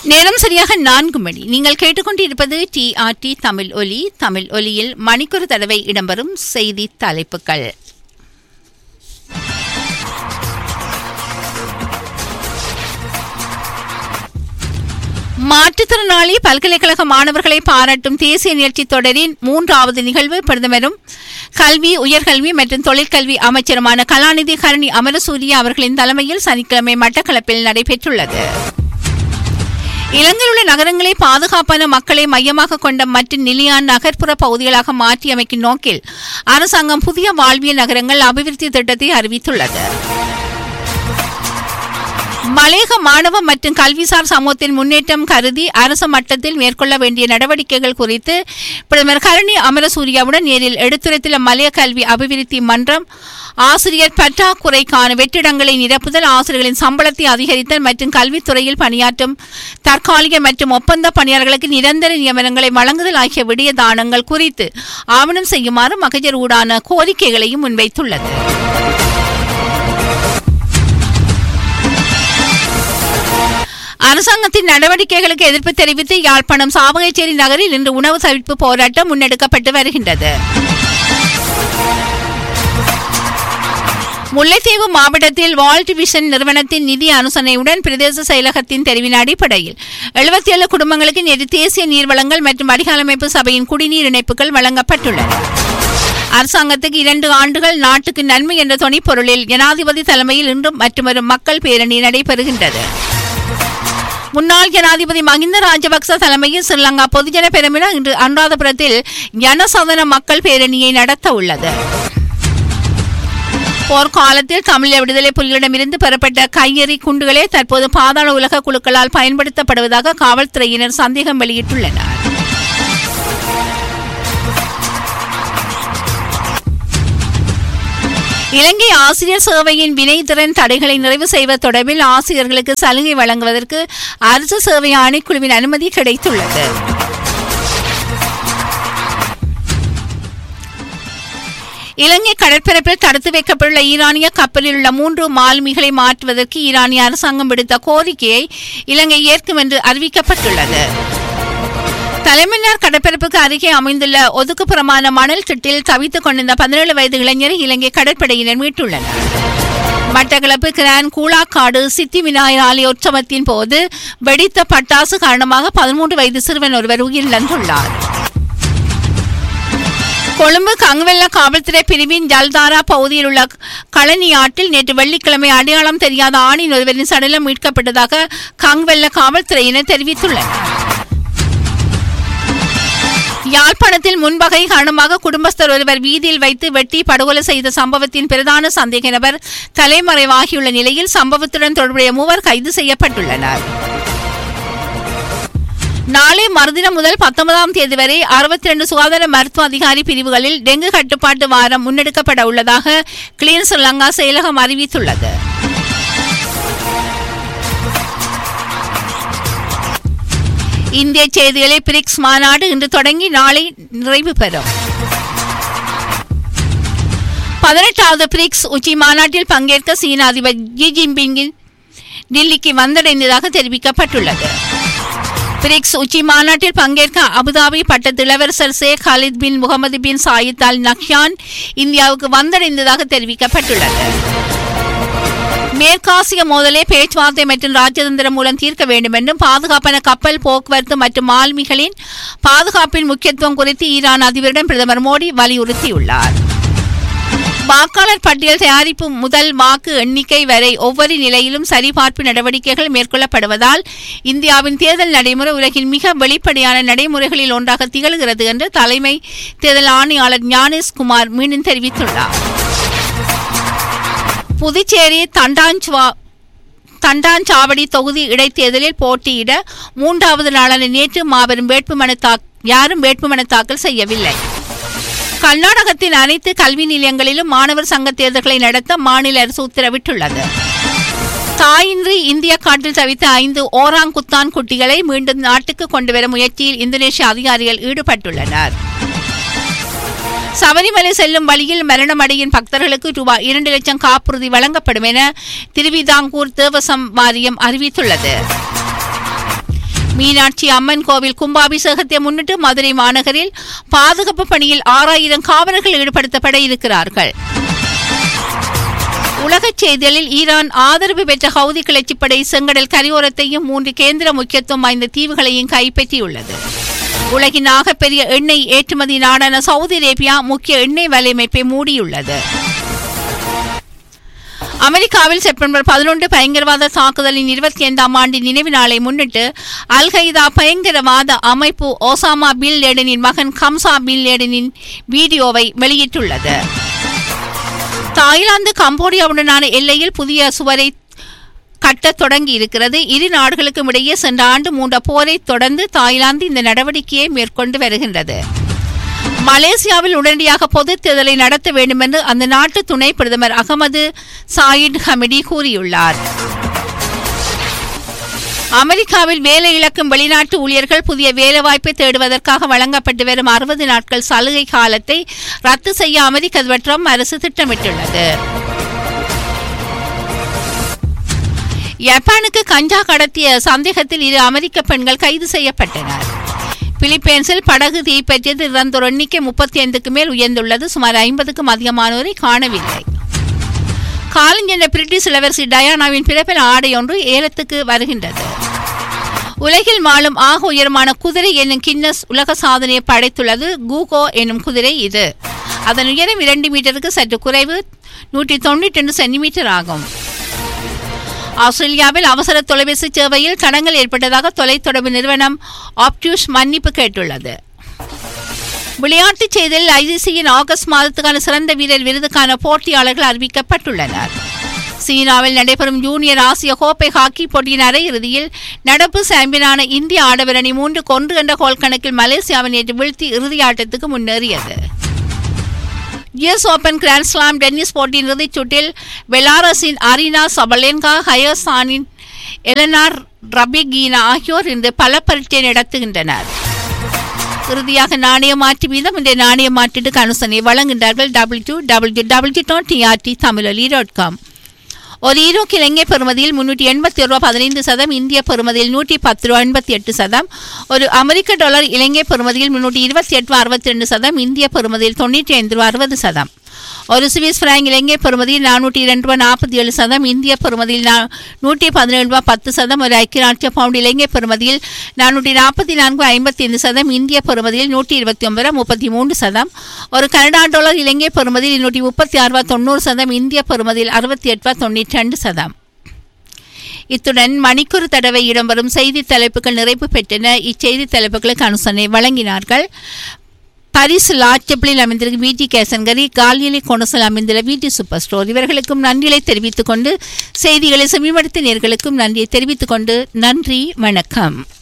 நேரம் சரியாக நான்கு மணி நீங்கள் கேட்டுக்கொண்டிருப்பது டிஆர்டி தமிழ் ஒலி தமிழ் ஒலியில் மணிக்கொரு தடவை இடம்பெறும் செய்தி தலைப்புகள் மாற்றுத்திறனாளி பல்கலைக்கழக மாணவர்களை பாராட்டும் தேசிய நிகழ்ச்சி தொடரின் மூன்றாவது நிகழ்வு பிரதமரும் கல்வி உயர்கல்வி மற்றும் தொழிற்கல்வி அமைச்சருமான கலாநிதி கரணி அமரசூரிய அவர்களின் தலைமையில் சனிக்கிழமை மட்டக்களப்பில் நடைபெற்றுள்ளது இலங்கையில் உள்ள நகரங்களை பாதுகாப்பான மக்களை மையமாக கொண்ட மற்றும் நிலையான நகர்ப்புற பகுதிகளாக மாற்றியமைக்கும் நோக்கில் அரசாங்கம் புதிய வாழ்வியல் நகரங்கள் அபிவிருத்தி திட்டத்தை அறிவித்துள்ளது மலேக மாணவ மற்றும் கல்விசார் சமூகத்தின் முன்னேற்றம் கருதி அரசு மட்டத்தில் மேற்கொள்ள வேண்டிய நடவடிக்கைகள் குறித்து பிரதமர் கரணி அமரசூரியாவுடன் நேரில் எடுத்துரைத்துள்ள மலைய கல்வி அபிவிருத்தி மன்றம் ஆசிரியர் பற்றாக்குறைக்கான வெற்றிடங்களை நிரப்புதல் ஆசிரியர்களின் சம்பளத்தை அதிகரித்தல் மற்றும் கல்வித்துறையில் பணியாற்றும் தற்காலிக மற்றும் ஒப்பந்த பணியாளர்களுக்கு நிரந்தர நியமனங்களை வழங்குதல் ஆகிய விடிய தானங்கள் குறித்து ஆவணம் செய்யுமாறு மகஜர் ஊடான கோரிக்கைகளையும் முன்வைத்துள்ளது அரசாங்கத்தின் நடவடிக்கைகளுக்கு எதிர்ப்பு தெரிவித்து யாழ்ப்பாணம் சாவகச்சேரி நகரில் இன்று உணவு தவிர்ப்பு போராட்டம் முன்னெடுக்கப்பட்டு வருகின்றது முல்லைத்தீவு மாவட்டத்தில் வால்ட் விஷன் நிறுவனத்தின் நிதி அனுசரணையுடன் பிரதேச செயலகத்தின் தெரிவின் அடிப்படையில் எழுபத்தி ஏழு குடும்பங்களுக்கு நேற்று தேசிய நீர்வளங்கள் மற்றும் வடிகாலமைப்பு சபையின் குடிநீர் இணைப்புகள் வழங்கப்பட்டுள்ளன அரசாங்கத்துக்கு இரண்டு ஆண்டுகள் நாட்டுக்கு நன்மை என்ற துணைப்பொருளில் ஜனாதிபதி தலைமையில் இன்றும் மற்றொரு மக்கள் பேரணி நடைபெறுகின்றது முன்னாள் ஜனாதிபதி மஹிந்த ராஜபக்ச தலைமையில் ஸ்ரீலங்கா பொதுஜன பெருமினா இன்று அனுராதபுரத்தில் ஜனசதன மக்கள் பேரணியை நடத்த உள்ளது போர்க்காலத்தில் தமிழக விடுதலை புலிகளிடமிருந்து பெறப்பட்ட கையெறி குண்டுகளே தற்போது பாதாள உலக குழுக்களால் பயன்படுத்தப்படுவதாக காவல்துறையினர் சந்தேகம் வெளியிட்டுள்ளனர் இலங்கை ஆசிரியர் சேவையின் வினைத்திறன் தடைகளை நிறைவு செய்வது தொடர்பில் ஆசிரியர்களுக்கு சலுகை வழங்குவதற்கு அரசு சேவை ஆணைக்குழுவின் அனுமதி கிடைத்துள்ளது இலங்கை கடற்பரப்பில் தடுத்து வைக்கப்பட்டுள்ள ஈரானிய கப்பலில் உள்ள மூன்று மாலுமிகளை மாற்றுவதற்கு ஈரானிய அரசாங்கம் விடுத்த கோரிக்கையை இலங்கை ஏற்கும் என்று அறிவிக்கப்பட்டுள்ளது தலைமன்னார் கடற்பரப்புக்கு அருகே அமைந்துள்ள ஒதுக்குப்புறமான மணல் திட்டில் தவித்துக் கொண்டிருந்த பதினேழு வயது இளைஞரை இலங்கை கடற்படையினர் மீட்டுள்ளனர் மட்டக்களப்பு கிரான் கூலாக்காடு சித்தி விநாயகர் ஆலய உற்சவத்தின் போது வெடித்த பட்டாசு காரணமாக பதிமூன்று வயது சிறுவன் ஒருவர் உயிரிழந்துள்ளார் கொழும்பு கங்குவெல்ல காவல்துறை பிரிவின் ஜல்தாரா பகுதியில் உள்ள களனி ஆற்றில் நேற்று வெள்ளிக்கிழமை அடையாளம் தெரியாத ஆணின் ஒருவரின் சடலம் மீட்கப்பட்டதாக கங்குவெல்ல காவல்துறையினர் தெரிவித்துள்ளனர் யாழ்ப்பாணத்தில் முன்பகை காரணமாக குடும்பஸ்தர் ஒருவர் வீதியில் வைத்து வெட்டி படுகொலை செய்த சம்பவத்தின் பிரதான சந்தேக நபர் தலைமறைவாகியுள்ள நிலையில் சம்பவத்துடன் தொடர்புடைய மூவர் கைது செய்யப்பட்டுள்ளனர் நாளை மறுதினம் முதல் பத்தொன்பதாம் தேதி வரை அறுபத்தி ரெண்டு சுகாதார மருத்துவ அதிகாரி பிரிவுகளில் டெங்கு கட்டுப்பாட்டு வாரம் முன்னெடுக்கப்பட உள்ளதாக கிளீன் ஸ்ரீலங்கா செயலகம் அறிவித்துள்ளது இந்திய செய்திகளில் பிரிக்ஸ் மாநாடு இன்று தொடங்கி நாளை நிறைவு பெறும் பதினெட்டாவது பிரிக்ஸ் உச்சி மாநாட்டில் பங்கேற்க சீன அதிபர் ஜி ஜின்பிங்கின் டில்லிக்கு வந்தடைந்ததாக தெரிவிக்கப்பட்டுள்ளது பிரிக்ஸ் உச்சி மாநாட்டில் பங்கேற்க அபுதாபி பட்டத்து இளவரசர் Sheikh Khalid bin Mohamed bin Zayed Al நக்யான் இந்தியாவுக்கு வந்தடைந்ததாக தெரிவிக்கப்பட்டுள்ளது மேற்காசிய மோதலை பேச்சுவார்த்தை மற்றும் ராஜதந்திரம் மூலம் தீர்க்க வேண்டும் என்றும் பாதுகாப்பான கப்பல் போக்குவரத்து மற்றும் மாலுமிகளின் பாதுகாப்பின் முக்கியத்துவம் குறித்து ஈரான் அதிபரிடம் பிரதமர் மோடி வலியுறுத்தியுள்ளார் வாக்காளர் பட்டியல் தயாரிப்பு முதல் வாக்கு எண்ணிக்கை வரை ஒவ்வொரு நிலையிலும் சரிபார்ப்பு நடவடிக்கைகள் மேற்கொள்ளப்படுவதால் இந்தியாவின் தேர்தல் நடைமுறை உலகின் மிக வெளிப்படையான நடைமுறைகளில் ஒன்றாக திகழ்கிறது என்று தலைமை தேர்தல் ஆணையாளர் ஞானேஷ் குமார் மீண்டும் தெரிவித்துள்ளார் புதுச்சேரி தண்டாஞ்சுவா தண்டாஞ்சாவடி தொகுதி இடைத்தேர்தலில் போட்டியிட மூன்றாவது நாளான நேற்று மாபெரும் வேட்புமனு தாக் யாரும் வேட்புமனு தாக்கல் செய்யவில்லை கர்நாடகத்தின் அனைத்து கல்வி நிலையங்களிலும் மாணவர் சங்க தேர்தல்களை நடத்த மாநில அரசு உத்தரவிட்டுள்ளது தாயின்றி இந்திய காட்டில் தவித்த ஐந்து ஓராங்குத்தான் குட்டிகளை மீண்டும் நாட்டுக்கு கொண்டுவரும் முயற்சியில் இந்தோனேஷிய அதிகாரிகள் ஈடுபட்டுள்ளனர் சபரிமலை செல்லும் வழியில் மரணமடையும் பக்தர்களுக்கு ரூபாய் இரண்டு லட்சம் காப்புறுதி வழங்கப்படும் என திருவிதாங்கூர் தேவசம் வாரியம் அறிவித்துள்ளது மீனாட்சி அம்மன் கோவில் கும்பாபிஷேகத்தை முன்னிட்டு மதுரை மாநகரில் பாதுகாப்பு பணியில் ஆறாயிரம் காவலர்கள் ஈடுபடுத்தப்பட இருக்கிறார்கள் உலகச் செய்திகளில் ஈரான் ஆதரவு பெற்ற ஹவுதி கிளர்ச்சிப்படை செங்கடல் கரையோரத்தையும் மூன்று கேந்திர முக்கியத்துவம் வாய்ந்த தீவுகளையும் கைப்பற்றியுள்ளது உலகின் ஆகப்பெரிய எண்ணெய் ஏற்றுமதி நாடான சவுதி அரேபியா முக்கிய எண்ணெய் வலையமைப்பை மூடியுள்ளது அமெரிக்காவில் செப்டம்பர் பதினொன்று பயங்கரவாத தாக்குதலின் இருபத்தி ஐந்தாம் ஆண்டு நினைவு நாளை முன்னிட்டு அல் கைதா பயங்கரவாத அமைப்பு ஓசாமா பில் லேடனின் மகன் கம்சா பில் லேடனின் வீடியோவை வெளியிட்டுள்ளது தாய்லாந்து கம்போடியாவுடனான எல்லையில் புதிய சுவரை கட்டத் தொடங்கி இருக்கிறது இரு நாடுகளுக்கும் இடையே சென்ற ஆண்டு மூண்ட போரை தொடர்ந்து தாய்லாந்து இந்த நடவடிக்கையை மேற்கொண்டு வருகின்றது மலேசியாவில் உடனடியாக பொதுத் தேர்தலை நடத்த வேண்டும் என்று அந்த நாட்டு துணை பிரதமர் அகமது சாயிட் ஹமிடி கூறியுள்ளார் அமெரிக்காவில் வேலை இழக்கும் வெளிநாட்டு ஊழியர்கள் புதிய வேலைவாய்ப்பை தேடுவதற்காக வழங்கப்பட்டு வரும் அறுபது நாட்கள் சலுகை காலத்தை ரத்து செய்ய அமெரிக்க அதிபர் ட்ரம்ப் அரசு திட்டமிட்டுள்ளது ஜப்பானுக்கு கஞ்சா கடத்திய சந்தேகத்தில் இரு அமெரிக்க பெண்கள் கைது செய்யப்பட்டனர் பிலிப்பைன்ஸில் படகு தீப்பற்றியது இறந்தோர் எண்ணிக்கை முப்பத்தி ஐந்துக்கு மேல் உயர்ந்துள்ளது சுமார் ஐம்பதுக்கும் அதிகமானோரை காணவில்லை காலஞ்சென்ற பிரிட்டிஷ் இளவரசி டயானாவின் பிறப்பில் ஆடை ஒன்று ஏலத்துக்கு வருகின்றது உலகில் மாளும் ஆக உயரமான குதிரை என்னும் கின்னஸ் உலக சாதனையை படைத்துள்ளது கூகோ என்னும் குதிரை இது அதன் உயரம் இரண்டு மீட்டருக்கு சற்று குறைவு நூற்றி தொண்ணூற்றி ரெண்டு சென்டிமீட்டர் ஆகும் ஆஸ்திரேலியாவில் அவசர தொலைபேசி சேவையில் தடங்கள் ஏற்பட்டதாக தொலைத்தொடர்பு நிறுவனம் ஆப்டியூஸ் மன்னிப்பு கேட்டுள்ளது விளையாட்டுச் செய்தியில் ஐசிசியின் ஆகஸ்ட் மாதத்துக்கான சிறந்த வீரர் விருதுக்கான போட்டியாளர்கள் அறிவிக்கப்பட்டுள்ளனர் சீனாவில் நடைபெறும் ஜூனியர் ஆசிய கோப்பை ஹாக்கி போட்டியின் அரையிறுதியில் நடப்பு சாம்பியனான இந்திய ஆடவர் அணி மூன்று கொன்று என்ற கோல் கணக்கில் மலேசியாவை நேற்று வீழ்த்தி இறுதி ஆட்டத்துக்கு முன்னேறியது US open grand slam tennis போட்டியின் இறுதிச் சுற்றில் பெலாரஸின் அரினா சபலென்கா ஹயசானின் எலனார் ரபிகீனா ஆகியோர் இன்று பல பரீட்சை நடத்துகின்றனர் இறுதியாக நாணய மாற்று வீதம் இந்த நாணய மாற்றீட்டுக்கு அனுசரணை வழங்குகின்றார்கள் W W W dot TRT Tamiloli dot com ஒரு ஈரோக்கு இலங்கை பெறுமதியில் முன்னூற்றி எண்பத்தி ரூபா பதினைந்து சதம் இந்திய பெறுமதியில் நூற்றி பத்து ரூபா எண்பத்தி எட்டு சதம் ஒரு அமெரிக்க டாலர் இலங்கை பெறுமதியில் முன்னூற்றி இருபத்தி எட்டு ரூபா அறுபத்தி ரெண்டு சதம் இந்திய பெறுமதியில் தொண்ணூற்றி ஐந்து ரூபா அறுபது சதம் ஒரு சுவிஸ் பிராங்க் இலங்கை பெறுமதியில் நானூற்றி இரண்டு ரூபா நாற்பத்தி ஏழு சதம் இந்திய பெறுமதியில் நா நூற்றி பதினேழு ரூபா பத்து சதம் ஒரு ஐக்கிய நாட்டிய பவுண்ட் இலங்கை பெறுமதியில் நானூற்றி நாற்பத்தி நான்கு ஐம்பத்தி ஐந்து சதம் இந்திய பெறுமதியில் நூற்றி இருபத்தி ஒன்பது ரூபா முப்பத்தி மூன்று சதம் ஒரு கனடா டாலர் இலங்கை பெறுமதியில் நூற்றி முப்பத்தி ஆறு ரூபா தொண்ணூறு சதம் இந்திய பெறுமதியில் அறுபத்தி எட்டு ரூபா தொண்ணூற்றி ரெண்டு சதம் இத்துடன் மணிக்கூர் தடவை இடம்பெறும் செய்தி தலைப்புகள் நிறைவு பெற்றன இச்செய்தி தலைப்புகளுக்கு அனுசரணை வழங்கினார்கள் பரிஸ் லாட்சப்பிளில் அமைந்திருக்கும் வீட்டி கேசன்கரி காலியலி கொனசல் அமைந்துள்ள வீட்டி சூப்பர் ஸ்டோர் இவர்களுக்கும் நன்றிகளை தெரிவித்துக் கொண்டு செய்திகளை செவிமடுத்த நேர்களுக்கும் நன்றியை தெரிவித்துக் கொண்டு நன்றி வணக்கம்